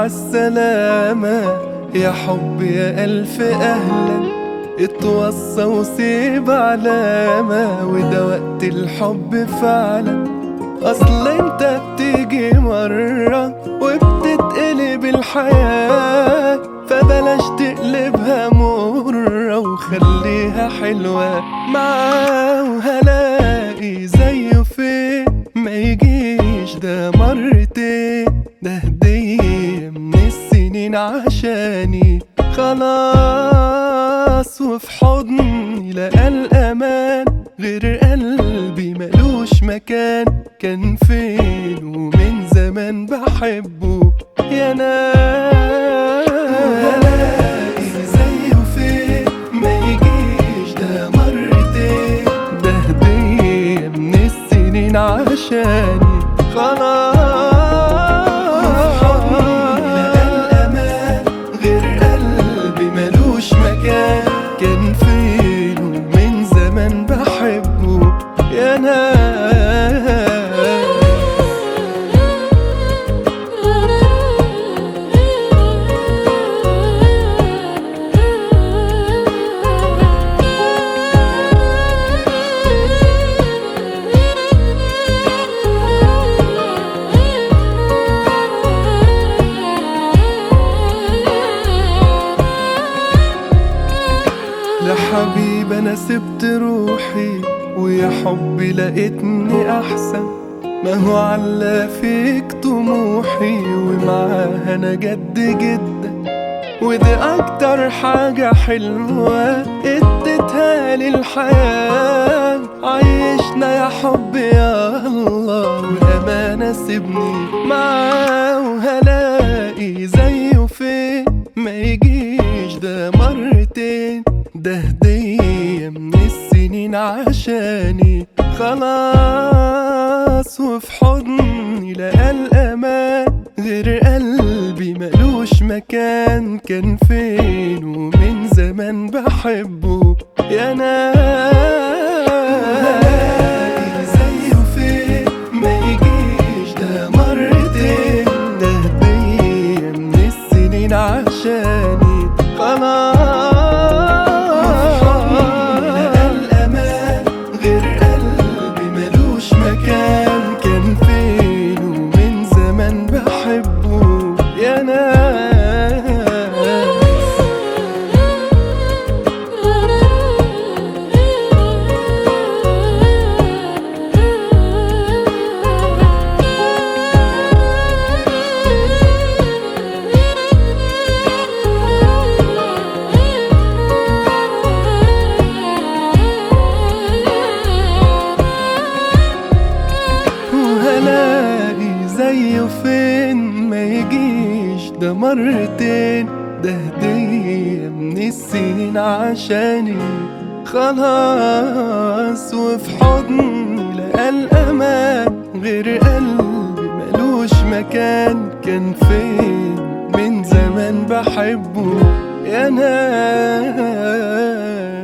عالسلامة يا حب يا ألف أهلا اتوصى وسيب علامة وده وقت الحب فعلا أصل انت بتيجي مرة وبتتقلب الحياة فبلاش تقلبها مرة وخليها حلوة معاه وهلاقي زيه فين ما يجيش ده مرتين ده هدية من السنين عشاني خلاص وفي حضني لقى الأمان غير قلبي ملوش مكان كان فين ومن زمان بحبه يا ناس هلاقي زيه فين ما يجيش ده مرتين ده هدية من السنين عشاني خلاص لقى الأمان غير قلبي ملوش مكان كان فين ومن زمان بحبه يا ناس لحبيب انا سبت روحي ويا حبي لقيتني احسن ما هو علا فيك طموحي ومعاها انا جد جدا ودي اكتر حاجة حلوة اديتها للحياة عيشنا يا حب يا الله وامانة سيبني معاه وهلاقي زيه فين ما يجيش ده مرتين ده هدية من السنين عشاني خلاص وفي حضني لقى الأمان غير قلبي ملوش مكان كان فين ومن زمان بحبه يا ناس زيه فين ما يجيش ده مرتين ده هدية من السنين عشاني خلاص لقى الأمان غير قلبي ملوش مكان كان فين ومن زمان بحبه يا ناس وهلاقي زيه فين ما يجيش ده مرتين ده هدية من السنين عشاني خلاص وفي حضني لقى الأمان غير قلبي ملوش مكان كان فين من زمان بحبه يا ناس